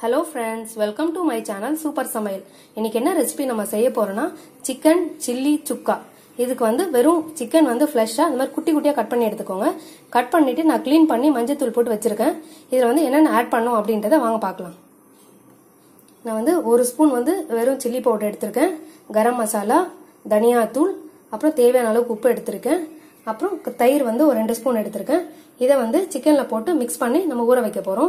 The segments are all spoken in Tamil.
hello friends welcome to my channel super சமையல் இன்னைக்கு என்ன ரெசிபி நம்ம செய்ய போறோம்னா சிக்கன் சில்லி சுக்கா இதுக்கு வந்து வெறும் சிக்கன் வந்து ஃப்ளஷ்ஷாக இந்த மாதிரி குட்டி குட்டியாக கட் பண்ணி எடுத்துக்கோங்க கட் பண்ணிட்டு நான் க்ளீன் பண்ணி மஞ்சத்தூள் போட்டு வச்சிருக்கேன் இதில் வந்து என்னென்ன ஆட் பண்ணும் அப்படின்றத வாங்க பார்க்கலாம் நான் வந்து ஒரு ஸ்பூன் வந்து வெறும் சில்லி பவுடர் எடுத்திருக்கேன் கரம் மசாலா தனியாத்தூள் அப்புறம் தேவையான அளவுக்கு உப்பு எடுத்திருக்கேன் அப்புறம் தயிர் வந்து ஒரு ரெண்டு ஸ்பூன் எடுத்திருக்கேன் இதை வந்து சிக்கனில் போட்டு மிக்ஸ் பண்ணி நம்ம ஊற வைக்க போகிறோம்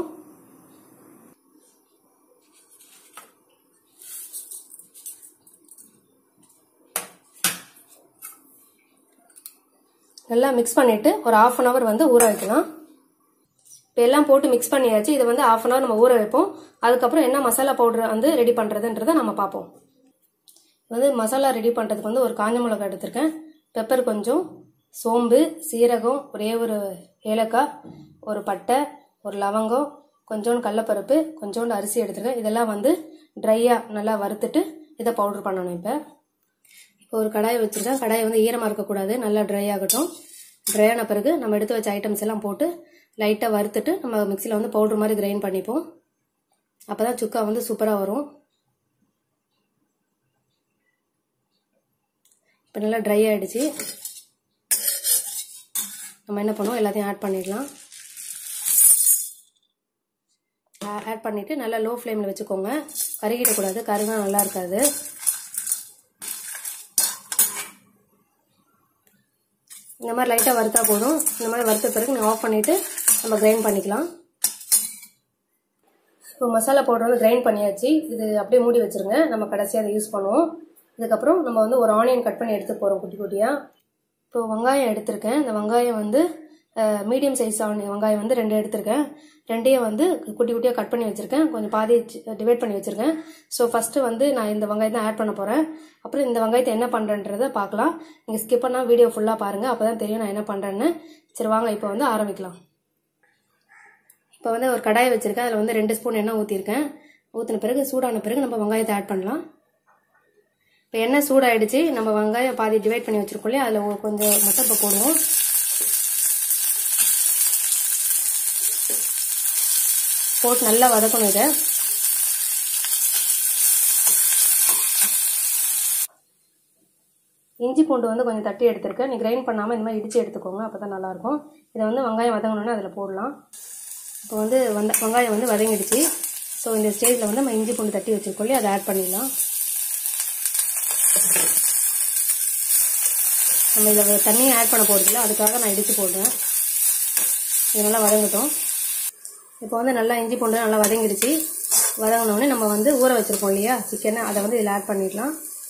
நல்லா மிக்ஸ் பண்ணிட்டு ஒரு ஆஃப் அன் அவர் வந்து ஊற வைக்கலாம் இப்போ எல்லாம் போட்டு மிக்ஸ் பண்ணியாச்சு இதை வந்து ஆஃப் அன் அவர் நம்ம ஊற வைப்போம் அதுக்கப்புறம் என்ன மசாலா பவுடர் வந்து ரெடி பண்ணுறதுன்றதை நம்ம பார்ப்போம் வந்து மசாலா ரெடி பண்ணுறதுக்கு வந்து ஒரு காஞ்ச மிளகாய் எடுத்திருக்கேன் பெப்பர் கொஞ்சம் சோம்பு சீரகம் ஒரே ஒரு ஏலக்காய் ஒரு பட்டை ஒரு லவங்கம் கொஞ்சோண்டு கடலப்பருப்பு கொஞ்சோண்டு அரிசி எடுத்திருக்கேன் இதெல்லாம் வந்து ட்ரையாக நல்லா வறுத்துட்டு இதை பவுடர் பண்ணணும் இப்போ இப்போ ஒரு கடாயை வச்சுருக்கேன் கடாயை வந்து ஈரமாக இருக்கக்கூடாது நல்லா ட்ரை ஆகட்டும் ட்ரை ஆன பிறகு நம்ம எடுத்து வச்ச ஐட்டம்ஸ் எல்லாம் போட்டு லைட்டாக வறுத்துட்டு நம்ம மிக்சியில் வந்து பவுடர் மாதிரி கிரைண்ட் பண்ணிப்போம் அப்போ தான் சுக்கா வந்து சூப்பராக வரும் இப்போ நல்லா ட்ரை ஆகிடுச்சு நம்ம என்ன பண்ணுவோம் எல்லாத்தையும் ஆட் பண்ணிடலாம் ஆட் பண்ணிவிட்டு நல்லா லோ ஃப்ளேமில் வச்சுக்கோங்க கருகிடக்கூடாது கருகா நல்லா இருக்காது இந்த மாதிரி லைட்டாக வறுத்தா போதும் இந்த மாதிரி வறுத்த பிறகு நான் ஆஃப் பண்ணிவிட்டு நம்ம கிரைண்ட் பண்ணிக்கலாம் இப்போ மசாலா பவுடர் வந்து கிரைண்ட் பண்ணியாச்சு இது அப்படியே மூடி வச்சுருங்க நம்ம கடைசியாக அதை யூஸ் பண்ணுவோம் இதுக்கப்புறம் நம்ம வந்து ஒரு ஆனியன் கட் பண்ணி எடுத்து போகிறோம் குட்டி குட்டியாக இப்போ வெங்காயம் எடுத்திருக்கேன் இந்த வெங்காயம் வந்து மீடியம் சைஸ் ஆனியன் வெங்காயம் வந்து ரெண்டு எடுத்திருக்கேன் ரெண்டையும் வந்து குட்டி குட்டியாக கட் பண்ணி வச்சுருக்கேன் கொஞ்சம் பாதி டிவைட் பண்ணி வச்சுருக்கேன் ஸோ ஃபஸ்ட்டு வந்து நான் இந்த வெங்காயத்தை ஆட் பண்ண போகிறேன் அப்புறம் இந்த வெங்காயத்தை என்ன பண்ணுறன்றதை பார்க்கலாம் நீங்கள் ஸ்கிப் பண்ணால் வீடியோ ஃபுல்லாக பாருங்கள் அப்போ தான் தெரியும் நான் என்ன பண்ணுறேன்னு சரி வாங்க இப்போ வந்து ஆரம்பிக்கலாம் இப்போ வந்து ஒரு கடாயை வச்சுருக்கேன் அதில் வந்து ரெண்டு ஸ்பூன் எண்ணெய் ஊற்றிருக்கேன் ஊற்றின பிறகு சூடான பிறகு நம்ம வெங்காயத்தை ஆட் பண்ணலாம் இப்போ எண்ணெய் சூடாயிடுச்சு நம்ம வெங்காயம் பாதி டிவைட் பண்ணி வச்சுருக்கோம் இல்லையா அதில் கொஞ்சம் மட்டும் இப்போ போடுவோம் போட்டு நல்லா வதக்கணும் இதை இஞ்சி பூண்டு வந்து கொஞ்சம் தட்டி எடுத்திருக்கேன் நீ கிரைண்ட் பண்ணாமல் இந்த மாதிரி இடித்து எடுத்துக்கோங்க அப்போ தான் நல்லாயிருக்கும் இதை வந்து வெங்காயம் வதங்கணுன்னு அதில் போடலாம் இப்போ வந்து வந்த வெங்காயம் வந்து வதங்கிடுச்சு ஸோ இந்த ஸ்டேஜில் வந்து நம்ம இஞ்சி பூண்டு தட்டி வச்சுருக்கோம் இல்லையா அதை ஆட் பண்ணிடலாம் நம்ம இதை தண்ணியை ஆட் பண்ண போகிறதில்ல அதுக்காக நான் இடித்து போடுறேன் இது நல்லா வதங்கட்டும் இப்போ வந்து நல்லா இஞ்சி பூண்டு நல்லா வதங்கிடுச்சு வதங்கினோடனே நம்ம வந்து ஊற வச்சுருக்கோம் இல்லையா சிக்கனை அதை வந்து இதில் ஆட் பண்ணிடலாம்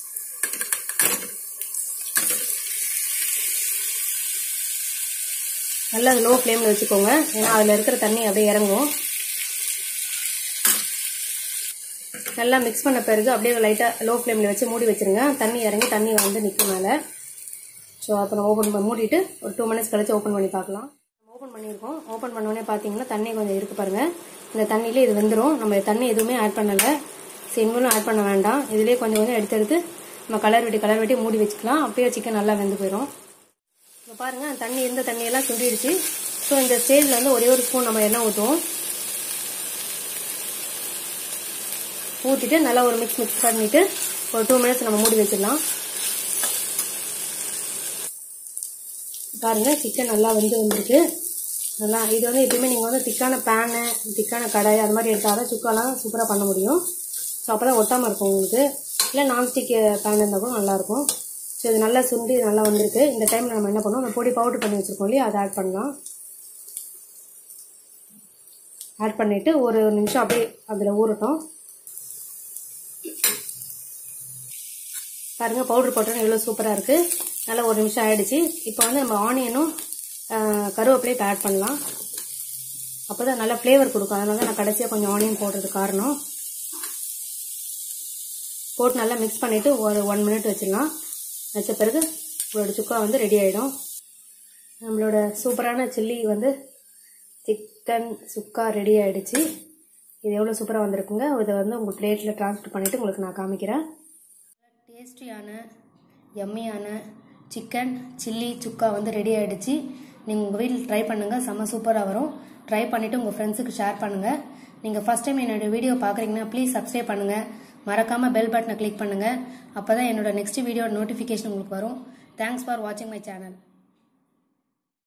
நல்லா லோ ஃப்ளேமில் வச்சுக்கோங்க ஏன்னா அதில் இருக்கிற தண்ணி அப்படியே இறங்கும் நல்லா மிக்ஸ் பண்ண பிறகு அப்படியே லைட்டாக லோ ஃப்ளேமில் வச்சு மூடி வச்சுருங்க தண்ணி இறங்கி தண்ணி வந்து நிற்கும் மேலே ஸோ அப்புறம் ஓப்பன் பண்ணி மூடிட்டு ஒரு டூ மினிட்ஸ் கழிச்சு ஓப்பன் பண்ணி பார்க்கலாம் ஓப்பன் பண்ணியிருக்கோம் ஓப்பன் பண்ணோடனே பார்த்தீங்கன்னா தண்ணி கொஞ்சம் இருக்குது பாருங்கள் இந்த தண்ணியிலே இது வந்துடும் நம்ம தண்ணி எதுவுமே ஆட் பண்ணலை செங்கலும் ஆட் பண்ண வேண்டாம் இதுலேயே கொஞ்சம் கொஞ்சம் எடுத்து எடுத்து நம்ம கலர் வெட்டி கலர் வெட்டி மூடி வச்சுக்கலாம் அப்படியே சிக்கன் நல்லா வெந்து போயிடும் இப்போ பாருங்கள் தண்ணி இருந்த தண்ணியெல்லாம் சுண்டிடுச்சு ஸோ இந்த ஸ்டேஜில் வந்து ஒரே ஒரு ஸ்பூன் நம்ம எண்ணெய் ஊற்றுவோம் ஊற்றிட்டு நல்லா ஒரு மிக்ஸ் மிக்ஸ் பண்ணிவிட்டு ஒரு டூ மினிட்ஸ் நம்ம மூடி வச்சிடலாம் பாருங்க சிக்கன் நல்லா வெந்து வந்திருக்கு நல்லா இது வந்து எப்பயுமே நீங்கள் வந்து திக்கான பேனு திக்கான கடாய் அது மாதிரி எடுத்தால் தான் சுக்காலாம் சூப்பராக பண்ண முடியும் ஸோ அப்போ தான் ஒட்டாமல் இருக்கும் உங்களுக்கு இல்லை நான்ஸ்டிக் பேன் இருந்தால் கூட நல்லாயிருக்கும் ஸோ இது நல்லா சுண்டி நல்லா வந்திருக்கு இந்த டைமில் நம்ம என்ன பண்ணுவோம் நம்ம பொடி பவுடர் பண்ணி வச்சுருக்கோம் இல்லையா அதை ஆட் பண்ணலாம் ஆட் பண்ணிவிட்டு ஒரு நிமிஷம் அப்படியே அதில் ஊறட்டும் பாருங்கள் பவுடர் போட்டோன்னு எவ்வளோ சூப்பராக இருக்குது நல்லா ஒரு நிமிஷம் ஆகிடுச்சு இப்போ வந்து நம்ம ஆனியனும் கருவேப்பிலையும் இப்போ ஆட் பண்ணலாம் அப்போ தான் நல்லா ஃப்ளேவர் கொடுக்கும் அதனால தான் நான் கடைசியாக கொஞ்சம் ஆனியன் போடுறது காரணம் போட்டு நல்லா மிக்ஸ் பண்ணிவிட்டு ஒரு ஒன் மினிட் வச்சிடலாம் வச்ச பிறகு உங்களோட சுக்கா வந்து ரெடி ஆகிடும் நம்மளோட சூப்பரான சில்லி வந்து சிக்கன் சுக்கா ரெடி ஆகிடுச்சு இது எவ்வளோ சூப்பராக வந்திருக்குங்க இதை வந்து உங்கள் பிளேட்டில் ட்ரான்ஸ்ஃபர் பண்ணிவிட்டு உங்களுக்கு நான் காமிக்கிறேன் டேஸ்டியான எம்மியான சிக்கன் சில்லி சுக்கா வந்து ரெடி ஆகிடுச்சு நீங்கள் உங்கள் வீட்டில் ட்ரை பண்ணுங்கள் செம்ம சூப்பராக வரும் ட்ரை பண்ணிவிட்டு உங்கள் ஃப்ரெண்ட்ஸுக்கு ஷேர் பண்ணுங்கள் நீங்கள் ஃபஸ்ட் டைம் என்னோட வீடியோ பார்க்குறீங்கன்னா ப்ளீஸ் சப்ஸ்கிரைப் பண்ணுங்கள் மறக்காமல் பெல் பட்டனை கிளிக் பண்ணுங்கள் அப்போ தான் என்னோட நெக்ஸ்ட் வீடியோ நோட்டிஃபிகேஷன் உங்களுக்கு வரும் தேங்க்ஸ் ஃபார் வாட்சிங் மை சேனல்